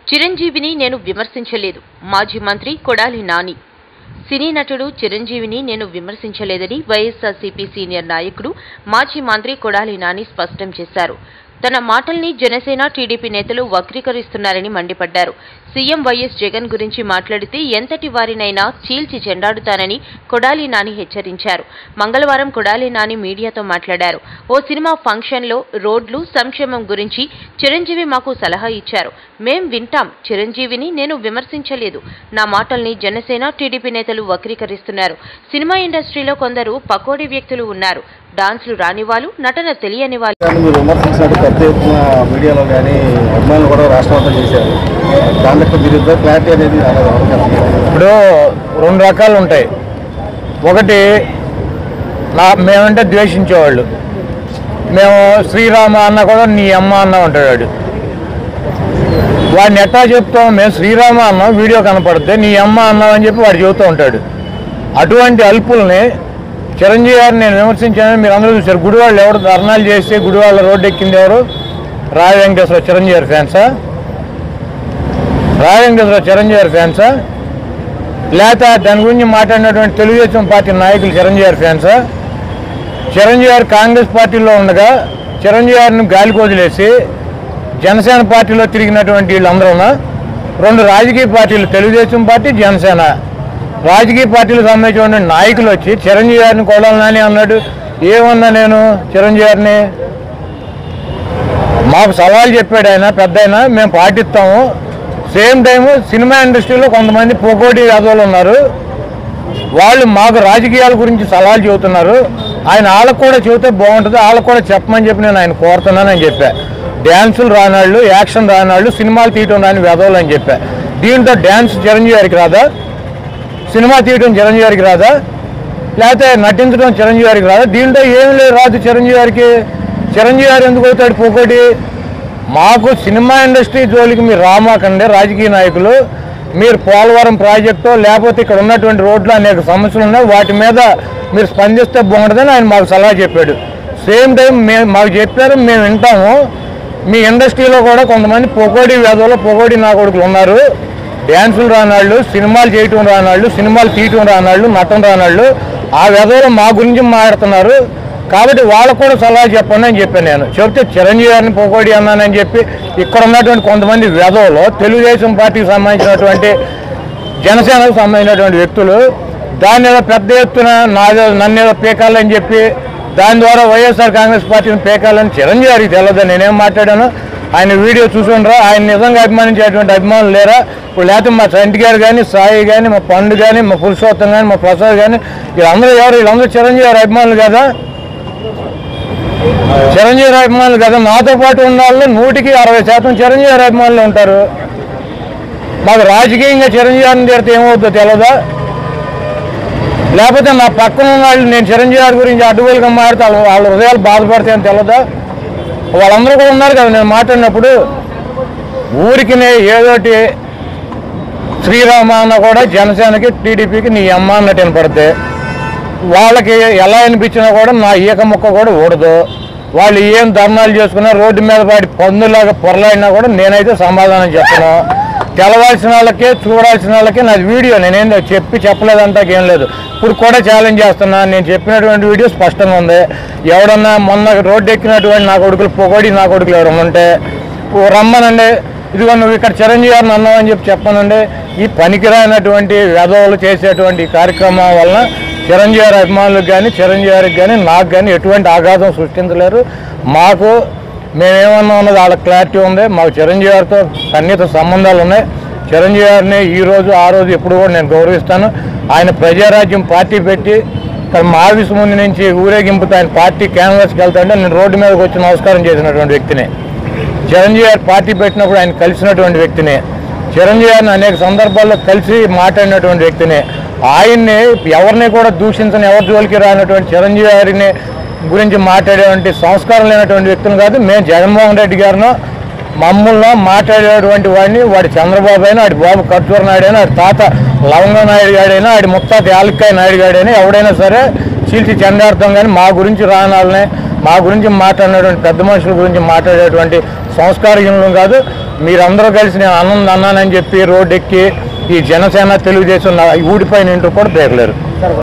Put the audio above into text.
చిరంజీవిని నేను విమర్శించలేదు మాజీ మంత్రి కొడాలి నాని సినీ నటుడు చిరంజీవిని నేను విమర్శించలేదని వైఎస్ఆర్సీపీ సీనియర్ నాయకుడు మాజీ మంత్రి కొడాలి నాని స్పష్టం చేశారు తన మాటల్ని జనసేన టీడీపీ నేతలు వక్రీకరిస్తున్నారని మండిపడ్డారు సీఎం వైఎస్ జగన్ గురించి మాట్లాడితే ఎంతటి వారినైనా చీల్చి చెండాడుతానని కొడాలి నాని హెచ్చరించారు మంగళవారం కొడాలి నాని మీడియాతో మాట్లాడారు ఓ సినిమా ఫంక్షన్లో రోడ్లు సంక్షేమం గురించి చిరంజీవి మాకు సలహా ఇచ్చారు మేం వింటాం చిరంజీవిని నేను విమర్శించలేదు నా మాటల్ని జనసేన టీడీపీ నేతలు వక్రీకరిస్తున్నారు సినిమా ఇండస్ట్రీలో కొందరు పకోడీ వ్యక్తులు ఉన్నారు డాన్స్లు రాని వాళ్ళు నటన తెలియని వాళ్ళు కానీ మీరు విమర్శించినట్టు పెద్ద ఎత్తున మీడియాలో కానీ అభిమానులు కూడా రాష్ట్రమంతా చేశారు దాంట్లో మీరు ఇద్దరు క్లారిటీ అనేది అలా ఎవరికి ఇప్పుడు రెండు రకాలు ఉంటాయి ఒకటి నా మేమంటే ద్వేషించేవాళ్ళు మేము శ్రీరామ అన్న కూడా నీ అమ్మ అన్న ఉంటాడు వాడు వాడిని ఎట్టా చెప్తాం మేము శ్రీరామ అన్నాం వీడియో కనపడితే నీ అమ్మ అన్నాం అని చెప్పి వాడు చెబుతూ ఉంటాడు అటువంటి అల్పుల్ని చిరంజీవి గారిని నేను విమర్శించానని మీరు అందరూ చూశారు గుడివాళ్ళు ఎవరు ధర్నాలు చేస్తే గుడివాళ్ళ రోడ్డు ఎక్కింది ఎవరు రాయ వెంకటేశ్వర చిరంజీవి గారి ఫ్యాన్సా రాయ వెంకటేశ్వర చిరంజీవి గారి ఫ్యాన్సా లేక దాని గురించి మాట్లాడినటువంటి తెలుగుదేశం పార్టీ నాయకులు చిరంజీవి గారి ఫ్యాన్సా చిరంజీవి గారు కాంగ్రెస్ పార్టీలో ఉండగా చిరంజీవి గారిని గాలికి వదిలేసి జనసేన పార్టీలో తిరిగినటువంటి వీళ్ళందరూ రెండు రాజకీయ పార్టీలు తెలుగుదేశం పార్టీ జనసేన రాజకీయ పార్టీలకు సంబంధించినటువంటి నాయకులు వచ్చి చిరంజీవి గారిని కొడాలని అన్నాడు ఏమన్నా నేను చిరంజీవి గారిని మాకు సవాల్ చెప్పాడు ఆయన పెద్ద ఆయన మేము పాటిస్తాము సేమ్ టైం సినిమా ఇండస్ట్రీలో కొంతమంది పొగోటి యాదవులు ఉన్నారు వాళ్ళు మాకు రాజకీయాల గురించి సలహాలు చెబుతున్నారు ఆయన వాళ్ళకు కూడా చెబితే బాగుంటుంది వాళ్ళకు కూడా చెప్పమని చెప్పి నేను ఆయన కోరుతున్నానని చెప్పా డ్యాన్సులు రానాళ్ళు యాక్షన్ రానాళ్ళు సినిమాలు తీయటం రాని వెదవులు అని చెప్పా దీంట్లో డ్యాన్స్ చిరంజీవి గారికి రాదా సినిమా తీయటం చిరంజీవి గారికి రాదా లేకపోతే నటించడం చిరంజీవి గారికి రాదా దీంట్లో ఏం లేదు రాదు చిరంజీవి గారికి చిరంజీవి గారు ఎందుకు అవుతాడు పోకోటి మాకు సినిమా ఇండస్ట్రీ జోలికి మీరు రామాకండి రాజకీయ నాయకులు మీరు పోలవరం ప్రాజెక్టు లేకపోతే ఇక్కడ ఉన్నటువంటి రోడ్లు అనేక సమస్యలు ఉన్నాయి వాటి మీద మీరు స్పందిస్తే బాగుంటుందని ఆయన మాకు సలహా చెప్పాడు సేమ్ టైం మేము మాకు చెప్పారు మేము వింటాము మీ ఇండస్ట్రీలో కూడా కొంతమంది పొగోడి వేదవులు పొగోడి నా కొడుకులు ఉన్నారు డ్యాన్సులు రానాళ్ళు సినిమాలు చేయటం రానాళ్ళు సినిమాలు తీయటం రానాళ్ళు నటన రానాళ్ళు ఆ వెధవలు మా గురించి మాట్లాడుతున్నారు కాబట్టి వాళ్ళకు కూడా సలహా చెప్పండి అని చెప్పాను నేను చెప్తే చిరంజీవి గారిని పొగోడి అన్నానని చెప్పి ఇక్కడ ఉన్నటువంటి కొంతమంది వెధవలు తెలుగుదేశం పార్టీకి సంబంధించినటువంటి జనసేనకు సంబంధించినటువంటి వ్యక్తులు దాని ఏదో పెద్ద ఎత్తున నాదో నన్ను ఏదో పీకాలని చెప్పి దాని ద్వారా వైఎస్ఆర్ కాంగ్రెస్ పార్టీని పీకాలని చిరంజీవి గారికి తెలియదు నేనేం మాట్లాడాను ఆయన వీడియో చూసుండ్రా ఆయన నిజంగా అభిమానించేటువంటి అభిమానులు లేరా ఇప్పుడు లేకపోతే మా చంటి గారు కానీ సాయి కానీ మా పండు కానీ మా పురుషోత్తం కానీ మా ప్రసాద్ కానీ వీళ్ళందరూ ఎవరు వీళ్ళందరూ చిరంజీవి గారి అభిమానులు కదా చిరంజీవి గారి అభిమానులు కదా నాతో పాటు ఉన్న వాళ్ళు నూటికి అరవై శాతం చిరంజీవి గారి అభిమానులు ఉంటారు మాకు రాజకీయంగా చిరంజీవి గారిని తిడితే ఏమవుతుందో తెలియదా లేకపోతే నా పక్కన ఉన్న వాళ్ళు నేను చిరంజీవి గారి గురించి అడ్డుగోలుగా మాడితే వాళ్ళ వాళ్ళ హృదయాలు బాధపడతాయని తెలియదా వాళ్ళందరూ కూడా ఉన్నారు కదా నేను మాట్లాడినప్పుడు ఊరికి ఏదోటి శ్రీరామ అన్న కూడా జనసేనకి టీడీపీకి నీ అమ్మ అన్నట్టు వినపడితే వాళ్ళకి ఎలా అనిపించినా కూడా నా ఈక ముక్క కూడా ఊడదు వాళ్ళు ఏం ధర్నాలు చేసుకున్నా రోడ్డు మీద పడి పందులాగా పొరలాడినా కూడా నేనైతే సమాధానం చెప్పను తెలవాల్సిన వాళ్ళకే చూడాల్సిన వాళ్ళకే నాది వీడియో నేనేం చెప్పి చెప్పలేదంటాక ఏం లేదు ఇప్పుడు కూడా ఛాలెంజ్ చేస్తున్నా నేను చెప్పినటువంటి వీడియో స్పష్టంగా ఉంది ఎవడన్నా మొన్న రోడ్డు ఎక్కినటువంటి నా కొడుకులు పొగడి నా కొడుకులు ఎవరన్నా ఉంటే ఓ రమ్మనండి ఇదిగో నువ్వు ఇక్కడ చిరంజీవి గారిని అన్నావు అని చెప్పి చెప్పానండి ఈ పనికిరానటువంటి వెధవలు చేసేటువంటి ఈ కార్యక్రమం వలన చిరంజీవి గారి అభిమానులకు కానీ చిరంజీవి గారికి కానీ నాకు కానీ ఎటువంటి ఆఘాతం సృష్టించలేరు మాకు మేమేమన్నా ఉన్నది వాళ్ళ క్లారిటీ ఉంది మాకు చిరంజీవి గారితో సన్నిహిత సంబంధాలు ఉన్నాయి చిరంజీవి గారిని ఈ రోజు ఆ రోజు ఎప్పుడు కూడా నేను గౌరవిస్తాను ఆయన ప్రజారాజ్యం పార్టీ పెట్టి ఇక్కడ మావిస్ ముందు నుంచి ఊరేగింపుతో ఆయన పార్టీ క్యాన్వాస్కి వెళ్తాంటే నేను రోడ్డు మీదకి వచ్చి నమస్కారం చేసినటువంటి వ్యక్తిని చిరంజీవి గారు పార్టీ పెట్టినప్పుడు ఆయన కలిసినటువంటి వ్యక్తిని చిరంజీవి గారిని అనేక సందర్భాల్లో కలిసి మాట్లాడినటువంటి వ్యక్తిని ఆయన్ని ఎవరిని కూడా దూషించని ఎవరి జోలికి రానటువంటి చిరంజీవి గారిని గురించి మాట్లాడేటువంటి సంస్కారం లేనటువంటి వ్యక్తులు కాదు మేము జగన్మోహన్ రెడ్డి గారిను మమ్మల్ని మాట్లాడేటువంటి వాడిని వాడి చంద్రబాబు అయినా వాడి బాబు కర్జూర నాయుడు అయినా వాడి తాత లవంగ నాయుడు గాడైనా వాడి ముత్తాత యాలక్కాయ నాయుడు గాడైనా ఎవడైనా సరే చీల్చి చెండాడతాం కానీ మా గురించి రానాలని మా గురించి మాట్లాడినటువంటి పెద్ద మనుషుల గురించి మాట్లాడేటువంటి సంస్కారహీనులు కాదు మీరందరూ కలిసి నేను ఆనంద్ అన్నానని చెప్పి రోడ్డు ఎక్కి ఈ జనసేన తెలుగుదేశం నా- ఊడిపోయిన ఇంటూ కూడా బేరలేరు